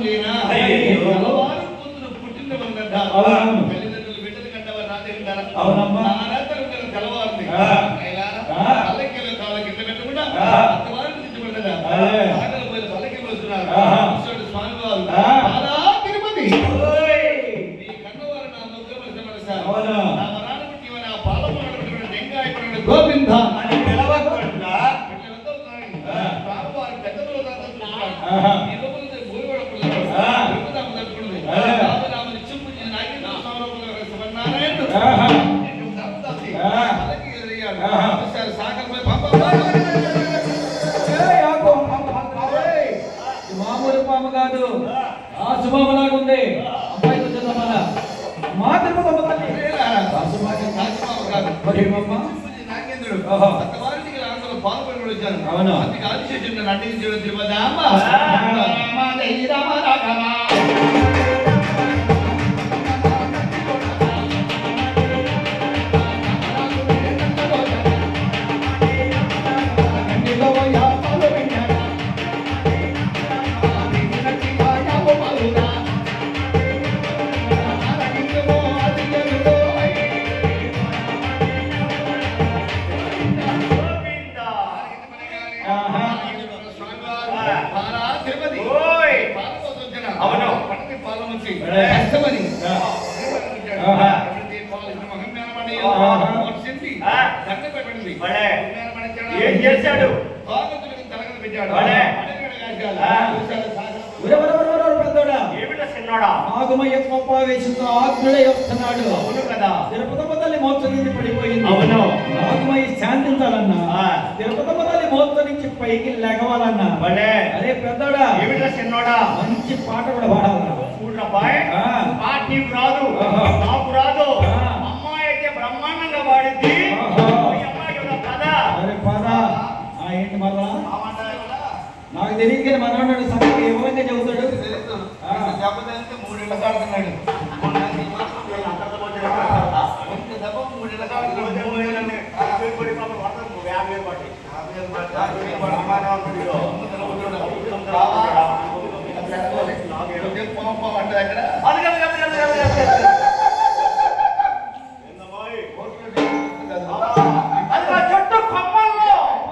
లేనా అయ్యయ్యో. తెల్లవారు కూతురు పుట్టిన వందట అవునవును. తల్లిదండ్రులు బిడ్డలు కట్టవారు రాత్రి ఉంటారా అవునమ్మా. నారాత్రి ఉంటారు తెల్లవారుంది ఆ. అయ్యలారా, ఆ. పల్లకీలు కాళ్ళ కింద పెట్టకుండా ఆ. అత్తవారిని దిద్దుకుంటారా అదే. ఆకలి పోయిన పల్లకీలు వస్తున్నారు ఆహా. ఈశ్వరుడు స్వామివారు ఆ. బాలా తిరుపతి ఓయ్! నీ కన్నవారు నా ముగ్గురు మనసారు అవునా. నా వరాన పుట్టి నా పాలమునటువంటి టెంకాయ పడిన గోవింద అని పిలవకుండా ఆ. స్వామివారు పెద్దలు దాదాపు ఆహా. ఈ లోపల భూమివాడ పిల్లలు ఆ. తిరుపతి తట్టుకుంది అదే. రామనామని చెప్పుచి నాగేంద్ర స్వామివారు శివనారాయణుడు ఆహా. నీకు తప్పుతాసి. ఆ. పల్లకి ఎదురయ్యాడు. ఆహా. ఒకసారి సాగరపై పాప ఏయ్, ఆగు. ఏయ్, ఇది మామూలు పాము కాదు ఆ శుభమలాగా ఉంది అమ్మాయి వచ్చేదమ్మా మా తిరుపతమ్మ తల్లి కాసుమాకి కాసుమామ కాదు. మరి ఏమమ్మా? చెప్పుచి నాగేంద్రుడు. ఆహా. అంతవారికి రాజులు పాల్గొని వచ్చాను. అవునా. అందుకే ఆదిశేషుడిని నటించడం తిరుపతి అమ్మ. ఆ. రామ జై రామ రాఘవ. గండిలో యాపలు విన్నాడా. నిన్నటి యాప పాలురా. ఆరగించుకో, ఆదిగలుగో, ఆహా. పాలా తిరుపతి. ఓయ్. పాల కోసం వచ్చిన. అవును. పట్టణి పాలన వచ్చి. అదే. కష్టమని. ఆ. ఆహా. ఎవరిది పాలు ఇటు మహమ్యానమని. ఆహా. వర్షింది. ఆ. దండ పెట్టండి. భలే. మహమ్యానమని ఇచ్చాడా? ఏం చేశాడు? భగవంతుడికి తలగడ పెట్టాడు. భలే. అడగడ కాశాడు. ఆ. చూశాడు సాగరం. ఉర, ఉర, ఉర, ఉర, ఉర, పెద్దోడా. ఏమిటా చిన్నోడా ఆగమయ్య కోపావేశంతో ఆగ్నుడై వస్తున్నాడు అవును కదా తిరుపతమ్మ తల్లి మోత్స నుంచి పడిపోయింది అవును. ఆగమయ్య శాంతించాలన్నా ఆ. తిరుపతమ్మ తల్లి మోత్స నుంచి పైకి లెగవాలన్నా భలే అరే పెద్దోడా ఏమిటా చిన్నోడా మంచి పాట కూడా పాడాలన్నా చూడరా బాయ్ ఆ. పాట నీకు రాదు ఆహా. నాకు రాదు ఆ. అమ్మాయి అయితే బ్రహ్మాండంగా పాడింది ఆహా. ఈ అమ్మాయి కూడా పద అరే పద ఆ ఏంటి మరలా మామంటారు కదా. నాకు తెలియదు కానీ మనోడు సంగతి ఏ విధంగా చెబుతాడు తెలుసు. ఆ. చెప్పదంటే మూడేళ్ల కాడుతున్నాడు. మొన్న ఈ మాసం ఒక్క దెబ్బ మూడేళ్ల కాడుతున్నాడు. మూడేళ్ళని. యాభై ఏళ్ళు పట్టి. యాభై ఏళ్ళు పట్టి అమ్మానే ఉంటాడు. ముందు నిలబడ్డాడు. బావా. రేపు పాపం పాపం అంటది అక్కడ. అది కాదు, కాదు, కాదు, కాదు, కాదు, కాదు. కోర్టులో తీసుకొస్తుంది కదా. అది నా చుట్టూ కొమ్మల్లో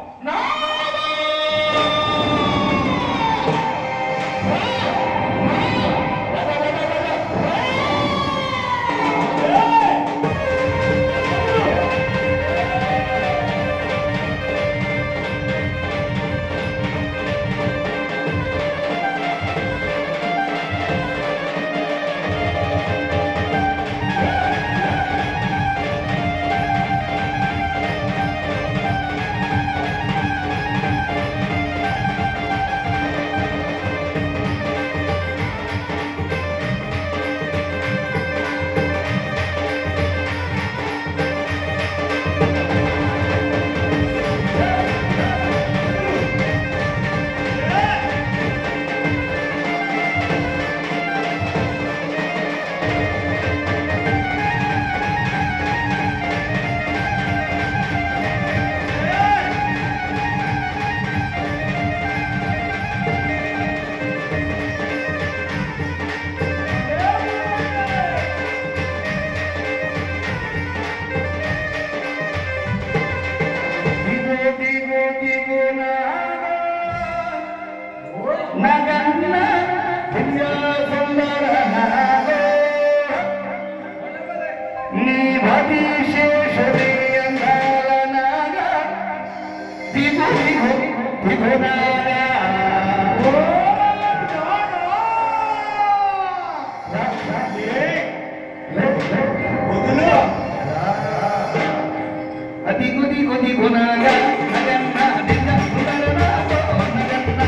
అదిగు దిగు దిగు నాగా నగన్న దిగ కుదరనాగో నగన్న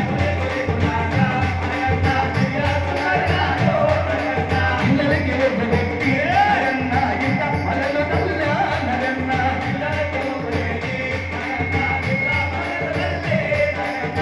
ఇళ్ళకి వెళ్ళు వ్యక్తి నగన్న ఇంత మలలు నల్ల నగన్న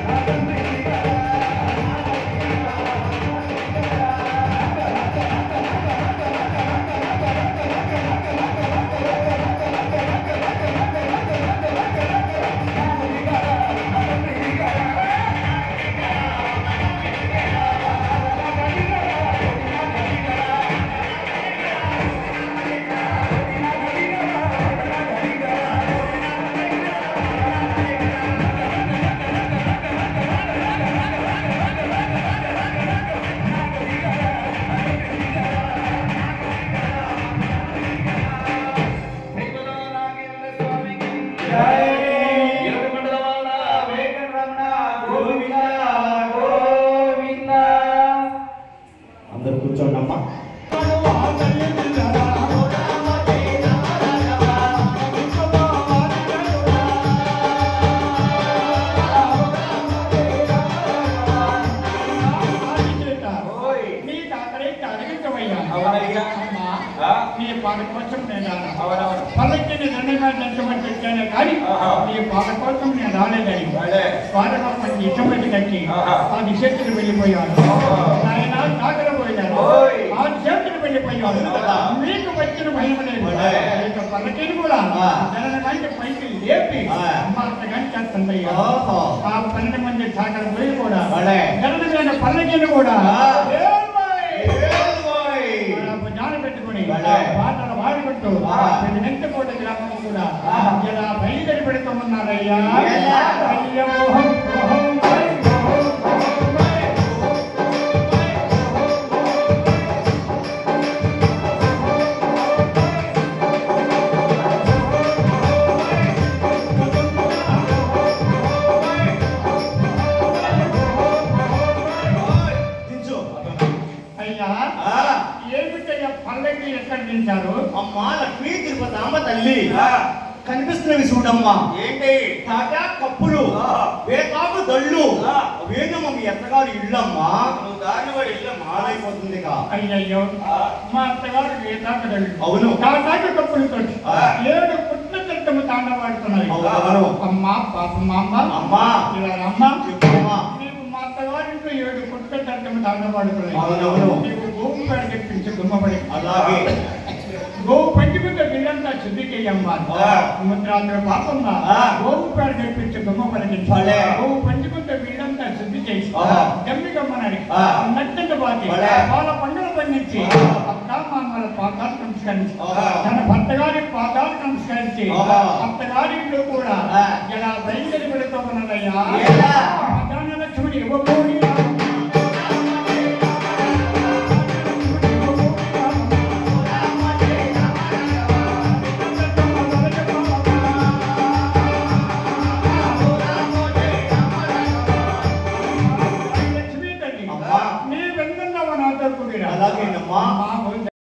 అందరు కూర్చోండి అమ్మా నీకు అక్కడైతే అడగటమయ్యా అవునయ్యా. అమ్మా, ఆ? నీ పాట కోసం నేను రాను. అవునవును. పల్లకి నేను దండగా ఎంతమంది తెచ్చానే కానీ ఆహా. నీ పాట కోసం నేను రాలేదని అదే. పాట కోసం ఇష్టపడి కట్టి ఆహా. ఆ నిషేధులు వెళ్ళిపోయాను ఆహా. ఆయన సాగర పోయాను ఓయ్. ఆ చేతులు వెళ్ళిపోయాను కదా. మీకు వచ్చిన భయం లేదు అదే. ఇక పల్లకిని కూడా ఆ. జనన కంటే పైకి లేపి ఆ. అమ్మ అంతగాని చేస్తుందయ్యా ఓహో. ఆ పన్నెండు మంది సాగర పోయి కూడా అదే. జననమైన పల్లకిని కూడా ఆ. ఏమై? ఏమోయ్. జ్ఞానం పెట్టుకుని భలే. పాటలు పాడుకుంటూ ఆ. ప్రతి నెంతకోట గ్రామం కూడా ఆ. ఇలా బయలుదేరి పెడుతూ ఉన్నారయ్యా ఎలా? అయ్యో, ఓహం, ఓహం, ఓయ్, ఓహం, ఓహం, ఓయ్. దించు. అయ్యా ఆ, ఏమిటయ్యా పల్లకి ఎక్కడ దించారు అమ్మా లక్ష్మీ తిరుపతి అమ్మ తల్లి ఆ. కనిపిస్తున్నవి చూడమ్మా ఏంటి తాజా కప్పులు ఆ. వేతాకు దళ్ళు ఆ. వేదమ్మ మీ ఎత్తగారు ఇల్లమ్మా నువ్వు దారిని పడి వెళ్ళమ్మా మాలైపోతుంది అయ్యయ్యో ఆ. మా అత్తగారు వేదాకడలు అవును. తాటాకు కప్పులతో ఆ. ఏడు పుట్ల చట్టము తాండవాడుతున్నాయి అవును. అమ్మా పాపమ్మ అమ్మ అమ్మా ఇలా అమ్మ చెప్పమ్మా నీవు మా అత్తగారింట్లో ఏడు పుట్ల చట్టము తాండవాడుతున్నాయి అవునవును. నీవు గోవు కాడి తెప్పించి గుమ్మబడి అలాగే గోవు పంచుకుంటే వీళ్ళంతా శుద్ధి చెయ్యమ్మా ఆ. ముద్రాంధ్ర పాపమ్మ ఆ. గోవు పేడ తెప్పించి గుమ్మబడి భలే. గోవు పంచుకుంటే వీళ్ళంతా శుద్ధి చేసి ఆ. గమ్మిగమ్మనని ఆ. నట్టంగా బాతి భలే. వాళ్ళ పండుగ పండించి ఆ. అత్తామామల పాదాలు నమస్కరించి ఆ. తన భర్త గారి పాదాలు నమస్కరించి ఆ. అత్తగారింట్లో కూడా ఆ. ఇలా బయలుదేరి పెడుతూ ఉన్నదయ్యా ఎలా? లక్ష్మి ఇవ్వబోయి